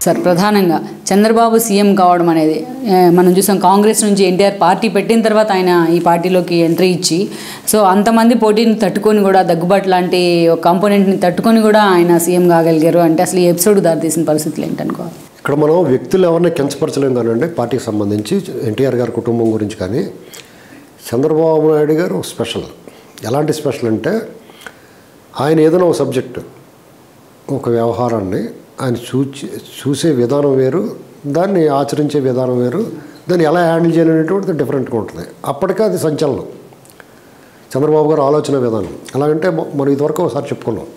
sir ప్రధానంగా Chandrababu CM కావడం అనేది ఏ, మనం చూసాం కాంగ్రెస్ నుంచి ఎన్టీఆర్ పార్టీ పెట్టిన తర్వాత ఆయన ఈ పార్టీలోకి ఎంట్రీ ఇచ్చి సో అంతమంది పోటీని తట్టుకొని కూడా దగ్గుబాటు లాంటి ఒక కాంపోనెంట్ని తట్టుకొని కూడా ఆయన సీఎం కాగలిగారు అంటే అసలు ఈ ఎపిసోడ్ దారితీసిన పరిస్థితులు ఏంటనుకోవాలి ఇక్కడ మనం వ్యక్తులు ఎవరిని కించపరచలేం కానండి పార్టీకి సంబంధించి ఎన్టీఆర్ గారి కుటుంబం గురించి కానీ చంద్రబాబు నాయుడు గారు స్పెషల్ ఎలాంటి స్పెషల్ అంటే ఆయన ఏదైనా ఒక సబ్జెక్టు ఒక వ్యవహారాన్ని ఆయన చూచి చూసే విధానం వేరు దాన్ని ఆచరించే విధానం వేరు దాన్ని ఎలా హ్యాండిల్ చేయాలనేటువంటిది డిఫరెంట్గా ఉంటుంది అప్పటికే అది సంచలనం చంద్రబాబు గారు ఆలోచన విధానం ఎలాగంటే మ- మనం ఇదివరకు ఒకసారి చెప్పుకున్నాం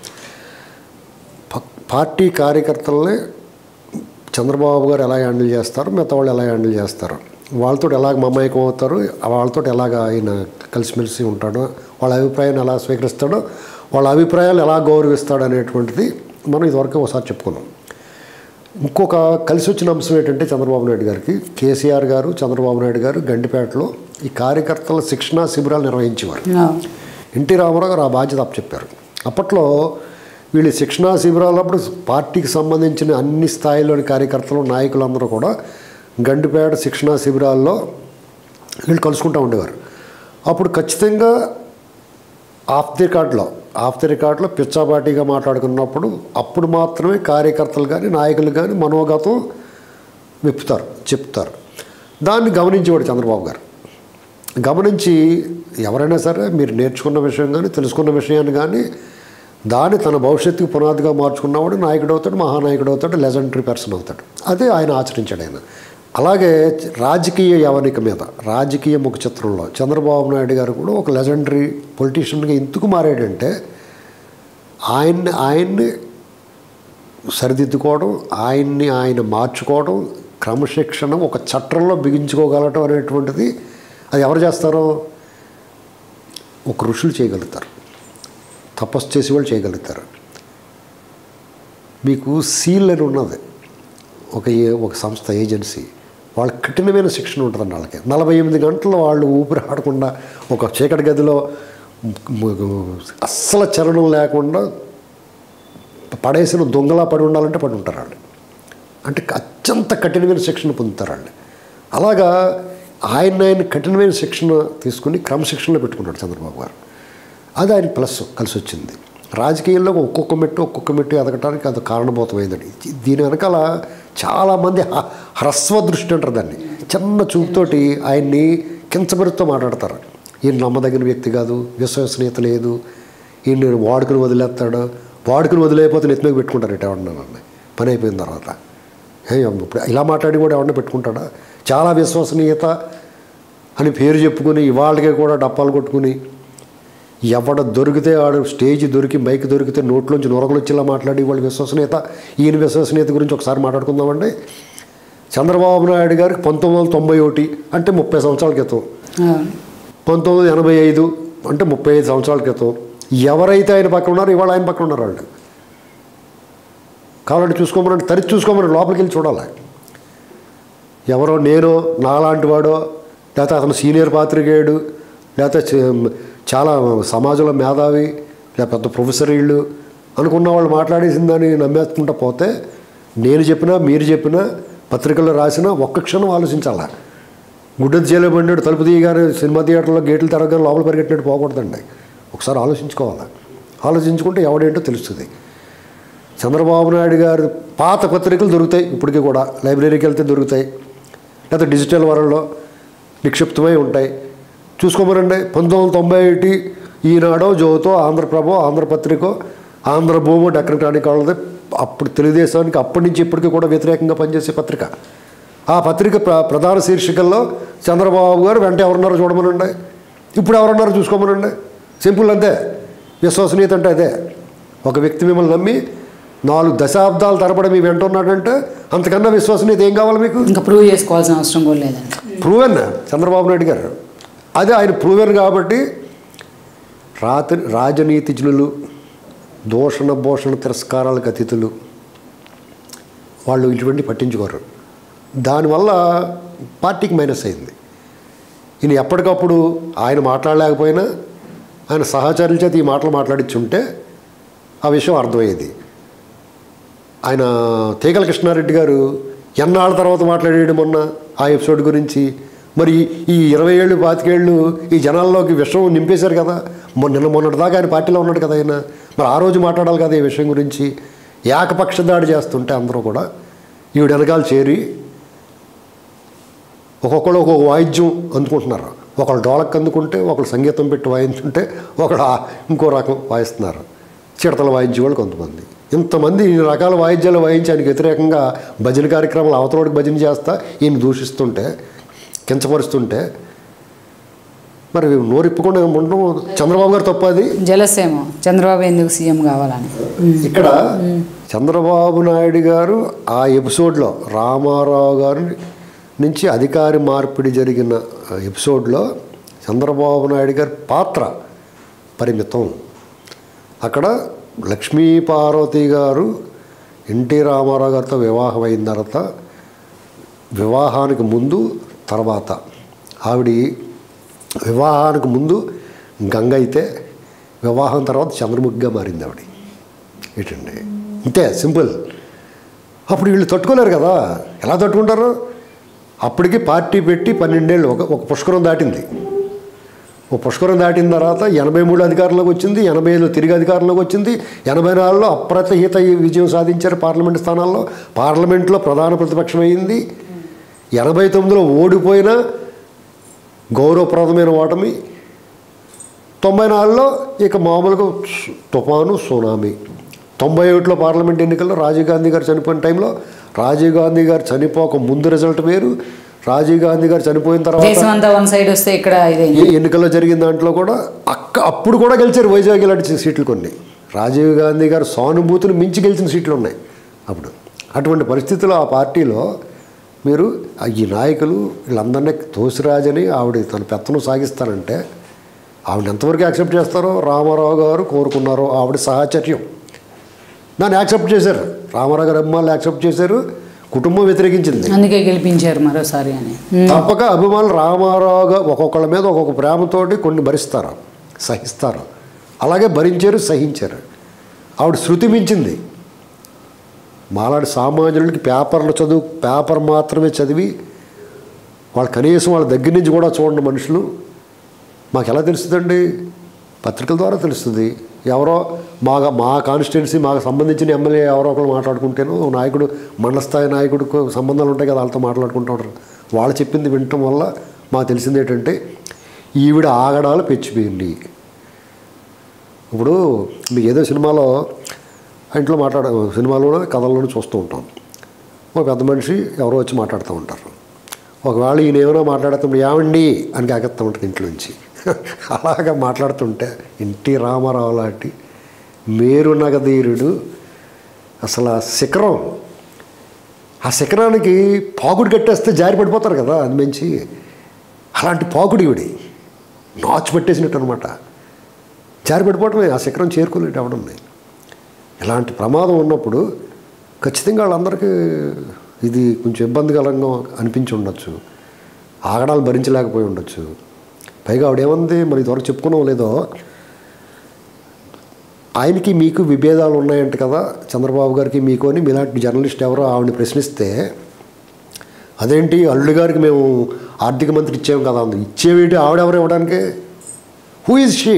ప- పార్టీ కార్యకర్తల్ని చంద్రబాబు గారు ఎలా హ్యాండిల్ చేస్తారు మిగతా వాళ్ళు ఎలా హ్యాండిల్ చేస్తారు వాళ్ళతో ఎలాగ మమేకం అవుతారు వాళ్ళతో ఎలాగ ఆయన కలిసిమెలిసి ఉంటాడో వాళ్ళ అభిప్రాయాన్ని ఎలా స్వీకరిస్తాడో వాళ్ళ అభిప్రాయాలు ఎలా గౌరవిస్తాడు అనేటువంటిది మనం ఇదివరకు ఒకసారి చెప్పుకున్నాం ఇంకొక కలిసి వచ్చిన అంశం ఏంటంటే చంద్రబాబు నాయుడు గారికి కేసీఆర్ గారు చంద్రబాబు నాయుడు గారు గండిపేటలో ఈ కార్యకర్తల శిక్షణా శిబిరాలు నిర్వహించేవారు ఎన్టీ రామారావు గారు ఆ బాధ్యత అప్పచెప్పారు అప్పట్లో వీళ్ళు శిక్షణా శిబిరాలప్పుడు పార్టీకి సంబంధించిన అన్ని స్థాయిలోని కార్యకర్తలు నాయకులందరూ కూడా గండిపేట శిక్షణా శిబిరాల్లో వీళ్ళు కలుసుకుంటూ ఉండేవారు అప్పుడు ఖచ్చితంగా ఆఫ్ ది రికార్డులో ఆఫ్ ది రికార్డులో పిచ్చాపాటిగా మాట్లాడుకున్నప్పుడు అప్పుడు మాత్రమే కార్యకర్తలు కానీ నాయకులు కానీ మనోగతం విప్పుతారు చెప్తారు దాన్ని గమనించేవాడు చంద్రబాబు గారు గమనించి ఎవరైనా సరే మీరు నేర్చుకున్న విషయం కానీ తెలుసుకున్న విషయాన్ని కానీ దాన్ని తన భవిష్యత్తుకు పునాదిగా మార్చుకున్నవాడు నాయకుడు అవుతాడు మహానాయకుడు అవుతాడు లెజెండరీ పర్సన్ అవుతాడు అదే ఆయన ఆచరించాడు ఆయన అలాగే రాజకీయ యవనిక మీద రాజకీయ ముఖ చిత్రంలో చంద్రబాబు నాయుడు గారు కూడా ఒక లెజెండరీ పొలిటీషియన్గా ఎందుకు మారాడంటే ఆయన్ని ఆయన్ని సరిదిద్దుకోవడం ఆయన్ని ఆయన మార్చుకోవడం క్రమశిక్షణ ఒక చట్టంలో బిగించుకోగలగటం అనేటువంటిది అది ఎవరు చేస్తారో ఒక ఋషులు చేయగలుగుతారు తపస్సు చేసి వాళ్ళు చేయగలుగుతారు మీకు సీల్ అని ఉన్నది ఒక ఏ- ఒక సంస్థ ఏజెన్సీ వాళ్ళ కఠినమైన శిక్షణ ఉంటుందండి వాళ్ళకి నలభై ఎనిమిది గంటలు వాళ్ళు ఊపిరి ఆడకుండా ఒక చీకటి గదిలో మ్- మ్- అస్సలు చలనం లేకుండా పడేసిన దొంగలా పడి ఉండాలంటే పడి ఉంటారు వాళ్ళు అంటే అత్యంత కఠినమైన శిక్షణ పొందుతారు వాళ్ళు అలాగా ఆయన ఆయన కఠినమైన శిక్షణ తీసుకుని క్రమశిక్షణలో పెట్టుకున్నాడు చంద్రబాబు గారు అది ఆయన ప్లస్ కలిసి వచ్చింది రాజకీయాల్లో ఒక్కొక్క మెట్టు ఒక్కొక్క మెట్టు ఎదగటానికి అది కారణభూతమైందండి దీని వెనకాల చాలామంది హ- హ్రస్వ దృష్టి అంటారు దాన్ని చిన్న చూపుతోటి ఆయన్ని కించబెడుతూ మాట్లాడతారు ఈయన నమ్మదగిన వ్యక్తి కాదు విశ్వసనీయత లేదు ఈయన వాడుకుని వదిలేస్తాడు వాడుకుని వదిలేకపోతే నెత్తి మీద పెట్టుకుంటారు ఇటు ఎవరినన్నా పని అయిపోయిన తర్వాత ఏ, ఇప్పుడు ఇలా మాట్లాడి కూడా ఎవరిని పెట్టుకుంటాడా చాలా విశ్వసనీయత అని పేరు చెప్పుకుని ఇవాళకే కూడా డప్పాలు కొట్టుకుని ఎవడ దొరికితే ఆడు స్టేజ్ దొరికి మైక్ దొరికితే నోట్లోంచి నొరగలు వచ్చేలా మాట్లాడి వాళ్ళ విశ్వసనీయత ఈయన విశ్వసనీయత గురించి ఒకసారి మాట్లాడుకుందామండి చంద్రబాబు నాయుడు గారికి పంతొమ్మిది వందల తొంభై ఒకటి అంటే ముప్పై సంవత్సరాల క్రితం పంతొమ్మిది వందల ఎనభై ఐదు అంటే ముప్పై ఐదు సంవత్సరాల క్రితం ఎవరైతే ఆయన పక్కన ఉన్నారో ఇవాళ ఆయన పక్కన ఉన్నారు వాళ్ళు కావాలంటే చూసుకోమని తరిచి చూసుకోమని లోపలికి వెళ్ళి చూడాలి ఎవరో నేను నాలాంటి వాడో లేకపోతే అతను సీనియర్ పాత్రికేయుడు లేకపోతే చ- చాలా సమాజంలో మేధావి లేదా పెద్ద ప్రొఫెసర్ వీళ్ళు అనుకున్న వాళ్ళు మాట్లాడేసిన దాన్ని నమ్మేసుకుంటా పోతే నేను చెప్పినా మీరు చెప్పినా పత్రికల్లో రాసినా ఒక్క క్షణం ఆలోచించాలా గుడ్డెది జైలు పడినాడు తలుపు తీయగానే సినిమా థియేటర్లో గేట్లు తిరగగానే లోపల పరిగెట్టినట్టు పోకూడదండి ఒకసారి ఆలోచించుకోవాలి ఆలోచించుకుంటే ఎవడేంటో తెలుస్తుంది చంద్రబాబు నాయుడు గారి పాత పత్రికలు దొరుకుతాయి ఇప్పటికీ కూడా లైబ్రరీకి వెళ్తే దొరుకుతాయి లేకపోతే డిజిటల్ వరల్డ్లో నిక్షిప్తమై ఉంటాయి చూసుకోమనండి పంతొమ్మిది వందల తొంభై ఒకటి ఈనాడో జ్యోతో ఆంధ్రప్రభో ఆంధ్రపత్రికో ఆంధ్రభూమో డెక్కన్ క్రానికాలది అప్పుడు తెలుగుదేశానికి అప్పటి నుంచి ఇప్పటికీ కూడా వ్యతిరేకంగా పనిచేసే పత్రిక ఆ పత్రిక ప్ర ప్రధాన శీర్షికల్లో చంద్రబాబు గారు వెంట ఎవరున్నారో చూడమనండి ఇప్పుడు ఎవరున్నారో చూసుకోమనండి సింపుల్ అంతే విశ్వసనీయత అంటే అదే ఒక వ్యక్తి మిమ్మల్ని నమ్మి నాలుగు దశాబ్దాల తరబడి మీ వెంట ఉన్నాడంటే అంతకన్నా విశ్వసనీయత ఏం కావాలి మీకు ఇంకా ప్రూవ్ చేసుకోవాల్సిన అవసరం కూడా లేదండి ప్రూవెన్ చంద్రబాబు నాయుడు గారు అదే ఆయన ప్రూవెన్ కాబట్టి రాత్రి రాజనీతిజ్ఞులు దూషణ భూషణ తిరస్కారాలకు అతిథులు వాళ్ళు ఇటువంటి పట్టించుకోరు దానివల్ల పార్టీకి మైనస్ అయింది ఈయన ఎప్పటికప్పుడు ఆయన మాట్లాడలేకపోయినా ఆయన సహచరుల చేత ఈ మాటలు మాట్లాడించుంటే ఆ విషయం అర్థమయ్యేది ఆయన తీగల కృష్ణారెడ్డి గారు ఎన్నాళ్ళ తర్వాత మాట్లాడాడు మొన్న ఆ ఎపిసోడ్ గురించి మరి ఈ ఇరవై ఏళ్ళు పాతికేళ్ళు ఈ జనాల్లోకి విషయం నింపేశారు కదా మొన్న నిన్న మొన్నటి దాకా ఆయన పార్టీలో ఉన్నాడు కదా ఆయన మరి ఆ రోజు మాట్లాడాలి కదా ఈ విషయం గురించి ఏకపక్ష దాడి చేస్తుంటే అందరూ కూడా ఈవిడ వెనకాల చేరి ఒక్కొక్కరు ఒక్కొక్క వాయిద్యం అందుకుంటున్నారు ఒకళ్ళు డోలక్ అందుకుంటే ఒకళ్ళు సంగీతం పెట్టి వాయించుంటే ఒకళ్ళు ఆ- ఇంకో రకం వాయిస్తున్నారు చిడతలు వాయించే వాళ్ళు కొంతమంది ఇంతమంది ఇన్ని రకాల వాయిద్యాలు వాయించి ఆయనకి వ్యతిరేకంగా భజన కార్యక్రమాలు అవతలోడికి భజన చేస్తా ఈయన దూషిస్తుంటే కించపరుస్తుంటే మరి నోరిప్పకుండా ఉండడం చంద్రబాబు గారు తప్పది జలసేమో చంద్రబాబు ఎందుకు సీఎం కావాలని ఇక్కడ చంద్రబాబు నాయుడు గారు ఆ ఎపిసోడ్లో రామారావు గారి నుంచి అధికారి మార్పిడి జరిగిన ఎపిసోడ్లో చంద్రబాబు నాయుడు గారి పాత్ర పరిమితం అక్కడ లక్ష్మీ పార్వతి గారు ఎన్టీ రామారావు గారితో వివాహం అయిన తర్వాత వివాహానికి ముందు తర్వాత ఆవిడ వివాహానికి ముందు గంగ అయితే వివాహం తర్వాత చంద్రముఖిగా మారింది ఆవిడ ఏంటండి ఇంతే సింపుల్ అప్పుడు వీళ్ళు తట్టుకోలేరు కదా ఎలా తట్టుకుంటారు అప్పటికి పార్టీ పెట్టి పన్నెండేళ్ళు ఒక ఒక పుష్కరం దాటింది ఒక పుష్కరం దాటిన తర్వాత ఎనభై మూడు అధికారంలోకి వచ్చింది ఎనభై ఐదులో తిరిగి అధికారంలోకి వచ్చింది ఎనభై నాలుగులో అప్రతిహిత విజయం సాధించారు పార్లమెంట్ స్థానాల్లో పార్లమెంట్లో ప్రధాన ప్రతిపక్షం అయింది ఎనభై తొమ్మిదిలో ఓడిపోయిన గౌరవప్రదమైన ఓటమి తొంభై నాలుగులో ఇక మామూలుగా సు- తుఫాను సునామీ తొంభై ఒకటిలో పార్లమెంట్ ఎన్నికల్లో రాజీవ్ గాంధీ గారు చనిపోయిన టైంలో రాజీవ్ గాంధీ గారు చనిపోక ముందు రిజల్ట్ వేరు రాజీవ్ గాంధీ గారు చనిపోయిన తర్వాత దేశం అంతా వన్ సైడ్ వస్తే ఇక్కడ ఇదైంది ఈ ఎన్నికల్లో జరిగిన దాంట్లో కూడా అక్క అప్పుడు కూడా గెలిచారు వైజాగ్ ఇలాంటి సీట్లు కొన్ని రాజీవ్ గాంధీ గారు సానుభూతిని మించి గెలిచిన సీట్లు ఉన్నాయి అప్పుడు అటువంటి పరిస్థితుల్లో ఆ పార్టీలో మీరు ఆ ఈ నాయకులు వీళ్ళందరినీ తోసిరాజని ఆవిడ తన పెత్తనం సాగిస్తానంటే ఆవిడ ఎంతవరకు యాక్సెప్ట్ చేస్తారో రామారావు గారు కోరుకున్నారో ఆవిడ సహచర్యం దాన్ని యాక్సెప్ట్ చేశారు రామారావు గారు అభిమానులు యాక్సెప్ట్ చేశారు కుటుంబం వ్యతిరేకించింది అందుకే గెలిపించారు మరోసారి అని తప్పక అభిమానులు రామారావుగా ఒక్కొక్కళ్ళ మీద ఒక్కొక్క ప్రేమతోటి కొన్ని భరిస్తారు సహిస్తారు అలాగే భరించారు సహించారు ఆవిడ శృతి మించింది మాలాంటి సామాన్యులకి పేపర్లు చదువు పేపర్ మాత్రమే చదివి వాళ్ళు కనీసం వాళ్ళ దగ్గర నుంచి కూడా చూడండి మనుషులు మాకు ఎలా తెలుస్తుందండి పత్రికల ద్వారా తెలుస్తుంది ఎవరో మా మా కాన్స్టిట్యున్సీ మాకు సంబంధించిన ఎమ్మెల్యే ఎవరో ఒకరు మాట్లాడుకుంటేనో ఓ నాయకుడు మండల స్థాయి నాయకుడికి సంబంధాలు ఉంటాయి కదా వాళ్ళతో మాట్లాడుకుంటూ ఉంటారు వాళ్ళు చెప్పింది వినటం వల్ల మాకు తెలిసింది ఏంటంటే ఈవిడ ఆగడాలు పెచ్చిపోయింది ఇప్పుడు మీకు ఏదో సినిమాలో ఆ ఇంట్లో మాట్లాడ సినిమాలోనో కథల్లోనూ చూస్తూ ఉంటాం ఒక పెద్ద మనిషి ఎవరో వచ్చి మాట్లాడుతూ ఉంటారు ఒకవేళ ఈయన ఏమైనా మాట్లాడుతున్నప్పుడు ఏమండి అని కాకెత్తా ఉంటుంది ఇంట్లోంచి అలాగా మాట్లాడుతుంటే ఎన్టీ రామారావు లాంటి మేరు నగధీరుడు అసలు ఆ శిఖరం ఆ శిఖరానికి పాకుడు కట్టేస్తే జారి పడిపోతారు కదా అది మంచి అలాంటి పాకుడు ఇవిడి నాచు పెట్టేసినట్టు అనమాట జారి పడిపోవటమే ఆ శిఖరం చేరుకోలేటు అవడం ఇలాంటి ప్రమాదం ఉన్నప్పుడు ఖచ్చితంగా వాళ్ళందరికీ ఇది కొంచెం ఇబ్బందికరంగా అనిపించి ఉండొచ్చు ఆగడాలు భరించలేకపోయి ఉండొచ్చు పైగా ఆవిడేమంది మరి ఇదివరకు చెప్పుకున్నాం లేదో ఆయనకి మీకు విభేదాలు ఉన్నాయంట కదా చంద్రబాబు గారికి మీకు అని మీలాంటి జర్నలిస్ట్ ఎవరో ఆవిడని ప్రశ్నిస్తే అదేంటి అల్లుడు గారికి మేము ఆర్థిక మంత్రి ఇచ్చాము కదా అంది ఇచ్చేవేంటి ఆవిడెవరు ఇవ్వడానికి హూ ఇస్ షీ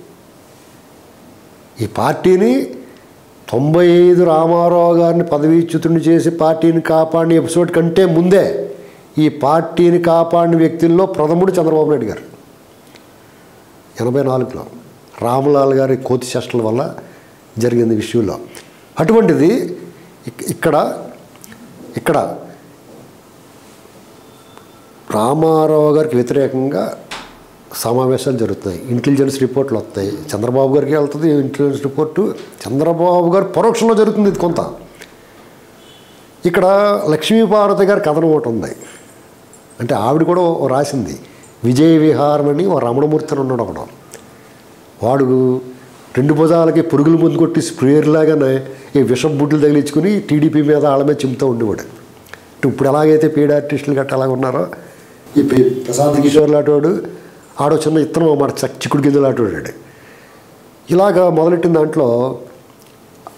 ఈ పార్టీని తొంభై ఐదు రామారావు గారిని పదవీచ్యుతుడిని చేసి పార్టీని కాపాడిన ఎపిసోడ్ కంటే ముందే ఈ పార్టీని కాపాడిన వ్యక్తుల్లో ప్రథముడు చంద్రబాబు నాయుడు గారు ఎనభై నాలుగులో రామలాల్ గారి కోతి చేష్టల వల్ల జరిగింది విషయంలో అటువంటిది ఇక్- ఇక్కడ ఇక్కడ రామారావు గారికి వ్యతిరేకంగా సమావేశాలు జరుగుతున్నాయి ఇంటెలిజెన్స్ రిపోర్ట్లు వస్తాయి చంద్రబాబు గారికి వెళ్తుంది ఇంటెలిజెన్స్ రిపోర్టు చంద్రబాబు గారు పరోక్షంలో జరుగుతుంది ఇది కొంత ఇక్కడ లక్ష్మీపార్వతి గారి కథనం ఒకటి ఉంది అంటే ఆవిడ కూడా ఓ రాసింది విజయ విహారం అని ఓ రమణమూర్తి అని ఉన్నాడు ఒకడు వాడు రెండు భుజాలకి పురుగుల ముందు కొట్టి స్ప్రేయర్ లాగానే ఈ విషం బుడ్లు తగిలించుకుని టీడీపీ మీద వాళ్ళ మీద చిమ్ముతూ ఉండేవాడు అంటే ఇప్పుడు ఎలాగైతే పీడ ఆర్టిస్టులు గట్ట అలాగ ఉన్నారో ఈ పి- ప్రశాంత్ కిషోర్ లాంటివాడు ఆడో చిన్న ఇత్తనం అన్నమాట చక్ చిక్కుడు గింజలు లాంటివాడు ఇలాగా మొదలెట్టిన దాంట్లో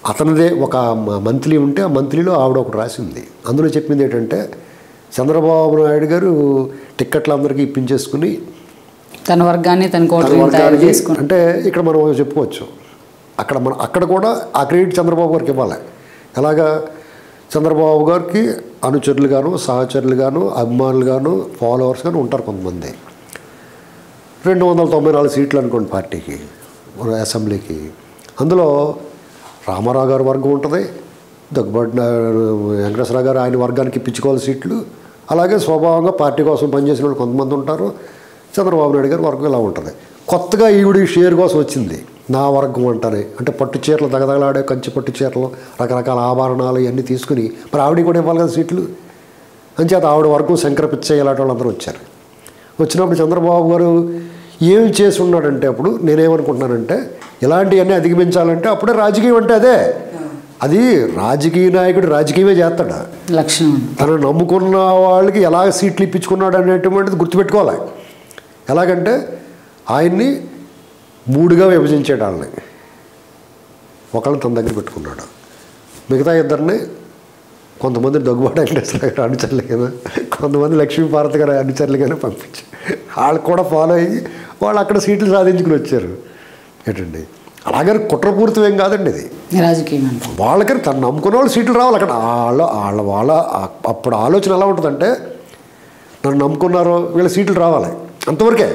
అతనిదే ఒక మ- మంత్లీ ఉంటే ఆ మంత్లీలో ఆవిడ ఒకటి రాసింది అందులో చెప్పింది ఏంటంటే చంద్రబాబు నాయుడు గారు టిక్కెట్లు అందరికీ ఇప్పించేసుకుని తన వర్గాన్ని తన తన కోటలు తయారు వర్గానికి చేసుకుని అంటే ఇక్కడ మనం చెప్పుకోవచ్చు అక్కడ మన అక్కడ కూడా ఆ క్రెడిట్ చంద్రబాబు గారికి ఇవ్వాలి ఎలాగా చంద్రబాబు గారికి అనుచరులుగాను సహచరులుగాను అభిమానులుగాను ఫాలోవర్స్ గాను ఉంటారు కొంతమంది రెండు వందల తొంభై నాలుగు సీట్లు అనుకోండి పార్టీకి మన అసెంబ్లీకి అందులో రామారావు గారి వర్గం ఉంటుంది దగ్గుబాటి వెంకటేశ్వర గారు ఆయన వర్గానికి ఇప్పించుకోవాలి సీట్లు అలాగే స్వభావంగా పార్టీ కోసం పనిచేసిన వాళ్ళు కొంతమంది ఉంటారు చంద్రబాబు నాయుడు గారి వర్గం ఇలా ఉంటుంది కొత్తగా ఈవిడ ఈ షేర్ కోసం వచ్చింది నా వర్గం అంటారే అంటే పట్టు చీరలు దగదగలాడే కంచి పట్టు చీరలు రకరకాల ఆభరణాలు ఇవన్నీ తీసుకుని మరి ఆవిడ కూడా ఇవ్వాలి కదా సీట్లు అంచేత ఆవిడ వర్గం శంకర పిచ్చయ్య ఇలాంటి వాళ్ళందరూ వచ్చారు వచ్చినప్పుడు చంద్రబాబు గారు ఏం చేసి ఉన్నాడంటే అప్పుడు నేనేమనుకుంటున్నానంటే ఇలాంటివన్నీ అధిగమించాలంటే అప్పుడే రాజకీయం అంటే అదే అది రాజకీయ నాయకుడు రాజకీయమే చేస్తాడు లక్షణం తను నమ్ముకున్న వాళ్ళకి ఎలాగ సీట్లు ఇప్పించుకున్నాడు అనేటువంటిది గుర్తుపెట్టుకోవాలి ఎలాగంటే ఆయన్ని మూడుగా విభజించాడు వాళ్ళని ఒకళ్ళని తన దగ్గర పెట్టుకున్నాడు మిగతా ఇద్దరిని కొంతమంది దగ్గుబాటు వెంకటేశ్వర గారు అనుచరులుగానే కొంతమంది లక్ష్మీభారతి గారు అనుచరులుగానే పంపించి వాళ్ళు కూడా ఫాలో అయ్యి వాళ్ళు అక్కడ సీట్లు సాధించుకుని వచ్చారు ఏంటండి అలాగని కుట్రపూరితం ఏం కాదండి ఇది రాజకీయం అంటే వాళ్ళకి తను నమ్ముకున్న వాళ్ళు సీట్లు రావాలి అక్కడ వాళ్ళ వాళ్ళ వాళ్ళ ఆ- అప్పుడు ఆలోచన ఎలా ఉంటుందంటే నన్ను నమ్ముకున్నారు వీళ్ళ సీట్లు రావాలి అంతవరకే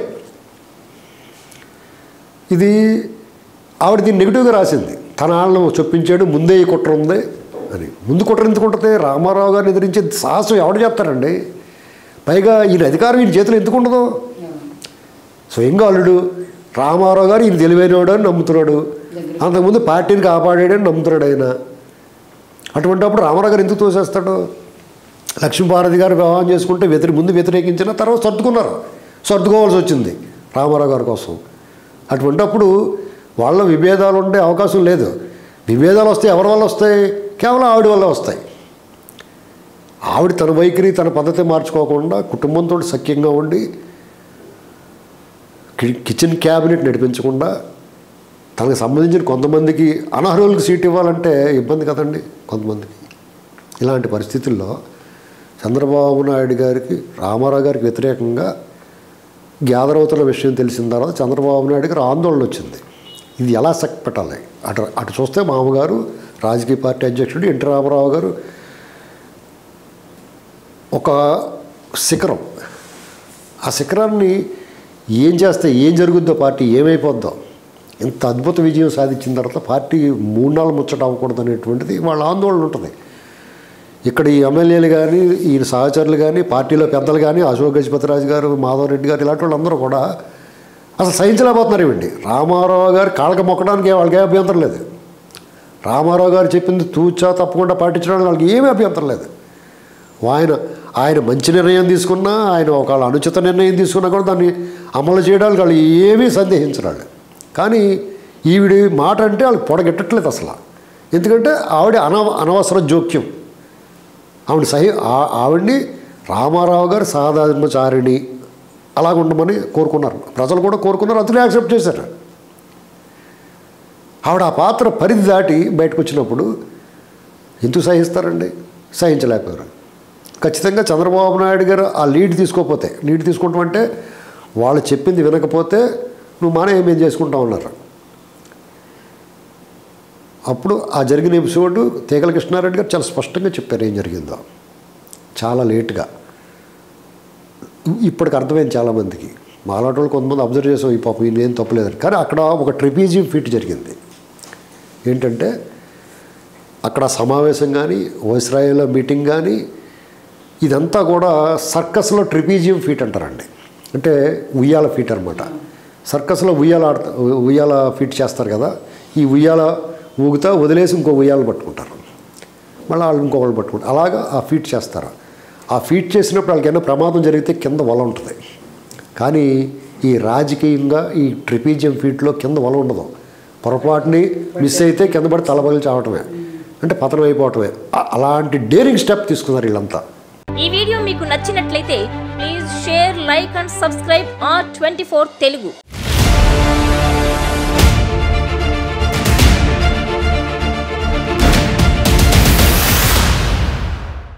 ఇది ఆవిడ దీన్ని నెగిటివ్గా రాసింది తన వాళ్ళను చొప్పించాడు ముందే ఈ కుట్ర ఉంది అని ముందు కుట్ర ఎందుకు ఉంటుంది రామారావు గారిని ఎదిరించే సాహసం ఎవడు చేస్తారండి పైగా ఈయన అధికారం ఈయన చేతిలో ఎందుకు ఉండదు స్వయంగా అల్లుడు రామారావు గారు ఈయన తెలివైనవాడు అని నమ్ముతున్నాడు అంతకుముందు పార్టీని కాపాడాడని నమ్ముతున్నాడు ఆయన అటువంటిప్పుడు రామారావు గారు ఎందుకు తోసేస్తాడు లక్ష్మీభారతి గారు వివాహం చేసుకుంటే వ్యతిరే ముందు వ్యతిరేకించిన తర్వాత సర్దుకున్నారు సర్దుకోవాల్సి వచ్చింది రామారావు గారి కోసం అటువంటప్పుడు వాళ్ళ విభేదాలు ఉండే అవకాశం లేదు విభేదాలు వస్తే ఎవరి వల్ల వస్తాయి కేవలం ఆవిడ వల్ల వస్తాయి ఆవిడ తన వైఖరి తన పద్ధతి మార్చుకోకుండా కుటుంబంతో సఖ్యంగా ఉండి కి- కిచెన్ క్యాబినెట్ నడిపించకుండా తనకు సంబంధించిన కొంతమందికి అనర్హులకు సీట్ ఇవ్వాలంటే ఇబ్బంది కదండి కొంతమందికి ఇలాంటి పరిస్థితుల్లో చంద్రబాబు నాయుడు గారికి రామారావు గారికి వ్యతిరేకంగా గ్యాదర్ అవుతున్న విషయం తెలిసిన తర్వాత చంద్రబాబు నాయుడు గారు ఆందోళన వచ్చింది ఇది ఎలా సెక్ పెట్టాలి అటు అటు చూస్తే మామగారు రాజకీయ పార్టీ అధ్యక్షుడు ఎన్టీ రామారావు గారు ఒక శిఖరం ఆ శిఖరాన్ని ఏం చేస్తే ఏం జరుగుద్దో పార్టీ ఏమైపోద్దో ఇంత అద్భుత విజయం సాధించిన తర్వాత పార్టీ మూడు నాలుగు ముచ్చట అవ్వకూడదు అనేటువంటిది వాళ్ళ ఆందోళన ఉంటుంది ఇక్కడ ఈ ఎమ్మెల్యేలు కానీ ఈయన సహచరులు కానీ పార్టీలో పెద్దలు కానీ అశోక్ గజపతిరాజు గారు మాధవరెడ్డి గారు ఇలాంటి వాళ్ళందరూ కూడా అసలు సహించలేకపోతున్నారు ఇవ్వండి రామారావు గారు కాళ్ళకి మొక్కడానికి వాళ్ళకి ఏ అభ్యంతరం లేదు రామారావు గారు చెప్పింది తూచా తప్పకుండా పాటించడానికి వాళ్ళకి ఏమీ అభ్యంతరం లేదు ఆయన ఆయన మంచి నిర్ణయం తీసుకున్నా ఆయన ఒక అనుచిత నిర్ణయం తీసుకున్నా కూడా దాన్ని అమలు చేయడానికి వాళ్ళు ఏమీ సందేహించరాళ్ళు కానీ ఈవిడి మాట అంటే వాళ్ళకి పొడగెట్టట్లేదు అసలు ఎందుకంటే ఆవిడ అనవ అనవసర జోక్యం ఆవిడ సహి ఆ- ఆవిడ్ని రామారావు గారు సాధారణచారిణి అలాగ ఉండమని కోరుకున్నారు ప్రజలు కూడా కోరుకున్నారు అతనే యాక్సెప్ట్ చేశారు ఆవిడ ఆ పాత్ర పరిధి దాటి బయటకు వచ్చినప్పుడు ఎందుకు సహిస్తారండి సహించలేకపోయారు ఖచ్చితంగా చంద్రబాబు నాయుడు గారు ఆ లీడ్ తీసుకోకపోతే లీడ్ తీసుకుంటాం అంటే వాళ్ళు చెప్పింది వినకపోతే నువ్వు మానే ఏమేం చేసుకుంటా ఉన్నారు అప్పుడు ఆ జరిగిన ఎపిసోడ్ తీగల కృష్ణారెడ్డి గారు చాలా స్పష్టంగా చెప్పారు ఏం జరిగిందో చాలా లేట్గా ఇప్పటికి అర్థమైంది చాలామందికి మాలాంటి వాళ్ళు కొంతమంది అబ్జర్వ్ చేసాం ఈ పాపం ఈయన ఏం తప్పలేదని కానీ అక్కడ ఒక ట్రిపీజియం ఫీట్ జరిగింది ఏంటంటే అక్కడ సమావేశం కానీ వైస్రాయిలో మీటింగ్ కానీ ఇదంతా కూడా సర్కస్లో ట్రిపీజియం ఫీట్ అంటారండి అంటే ఉయ్యాల ఫీట్ అనమాట సర్కస్లో ఉయ్యాల ఆడతా ఉయ్యాల ఫీట్ చేస్తారు కదా ఈ ఉయ్యాల ఊగుతా వదిలేసి ఇంకో ఉయ్యాలు పట్టుకుంటారు మళ్ళీ వాళ్ళు ఇంకొకళ్ళు పట్టుకుంటారు అలాగా ఆ ఫీట్ చేస్తారు ఆ ఫీట్ చేసినప్పుడు వాళ్ళకి ఏమైనా ప్రమాదం జరిగితే కింద వల ఉంటుంది కానీ ఈ రాజకీయంగా ఈ ట్రిపీజియం ఫీట్లో కింద వల ఉండదు పొరపాటుని మిస్ అయితే కింద పడి తలబగిలి చావటమే అంటే పతనం అయిపోవటమే అ- అలాంటి డేరింగ్ స్టెప్ తీసుకున్నారు వీళ్ళంతా ఈ వీడియో మీకు నచ్చినట్లయితే please share like and subscribe R twenty Telugu